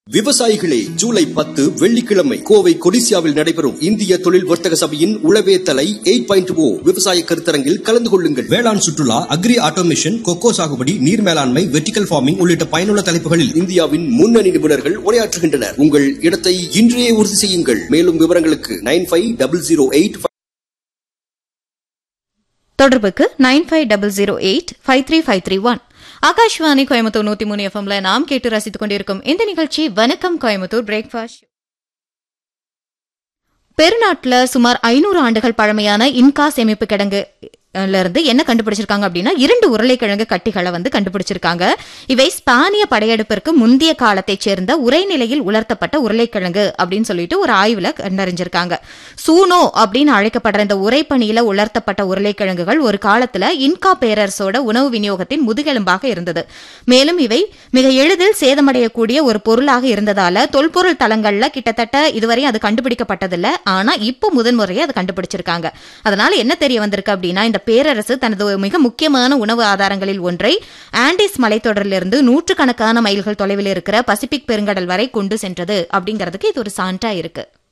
விவசாயிகளே ஜூலை பத்து வெள்ளிக்கிழமை கோவை கொடிசியாவில் நடைபெறும் இந்திய தொழில் வர்த்தக சபையின் உளவே தலை எயிட் பாயிண்ட் ஓ விவசாய கருத்தரங்கில் கலந்து கொள்ளுங்கள் வேளாண் சுற்றுலா அக்ரி ஆட்டோமேஷன் கொக்கோ சாகுபடி நீர் மேலாண்மை வெர்டிகல் ஃபார்மிங் உள்ளிட்ட பயனுள்ள தலைப்புகளில் இந்தியாவின் முன்னணி நிபுணர்கள் உரையாற்றுகின்றனர் உங்கள் இடத்தை இன்றையே உறுதி செய்யுங்கள் மேலும் விவரங்களுக்கு nine five double zero eight தொடர்புக்கு nine five double zero eight five three five three one Akashvani Coimbatore நூத்தி மூணு எஃப்எம்ல நாம் கேட்டு ரசித்துக் கொண்டிருக்கும் இந்த நிகழ்ச்சி வணக்கம் கோயம்புத்தூர் பிரேக்ஃபாஸ்ட் பெருநாட்டுல சுமார் ஐநூறு ஆண்டுகள் பழமையான இன்கா சேமிப்பு கிடங்கு ல இருந்து என்ன கண்டுபிடிச்சிருக்காங்க அப்படின்னா இரண்டு உருளைக்கிழங்கு கட்டிகளை வந்து கண்டுபிடிச்சிருக்காங்க இவை ஸ்பானிய படையெடுப்பிற்கு முந்தைய காலத்தைச் சேர்ந்த உரைநிலையில் உலர்த்தப்பட்ட உருளைக்கிழங்கு அப்படின்னு சொல்லிட்டு ஒரு ஆய்வுல கண்டறிஞ்சிருக்காங்க சூனோ அப்படின்னு அழைக்கப்படுற இந்த உரைப்பணியில உலர்த்தப்பட்ட உருளைக்கிழங்குகள் ஒரு காலத்துல இன்கா பேரரசோட உணவு விநியோகத்தின் முதுகெலும்பாக இருந்தது மேலும் இவை மிக எளிதில் சேதமடையக்கூடிய ஒரு பொருளாக இருந்ததால தொல்பொருள் தளங்கள்ல கிட்டத்தட்ட இதுவரை அது கண்டுபிடிக்கப்பட்டதில்ல ஆனா இப்போ முதன்முறையை அது கண்டுபிடிச்சிருக்காங்க அதனால என்ன தெரிய வந்திருக்கு அப்படின்னா இந்த பேரரசு தனது மிக முக்கியமான உணவு ஆதாரங்களில் ஒன்றை ஆண்டிஸ் மலைத்தொடரிலிருந்து நூற்றுக்கணக்கான மைல்கள் தொலைவில் இருக்கிற பசிபிக் பெருங்கடல் வரை கொண்டு சென்றது அப்படிங்கிறதுக்கு இது ஒரு சான்றா இருக்கு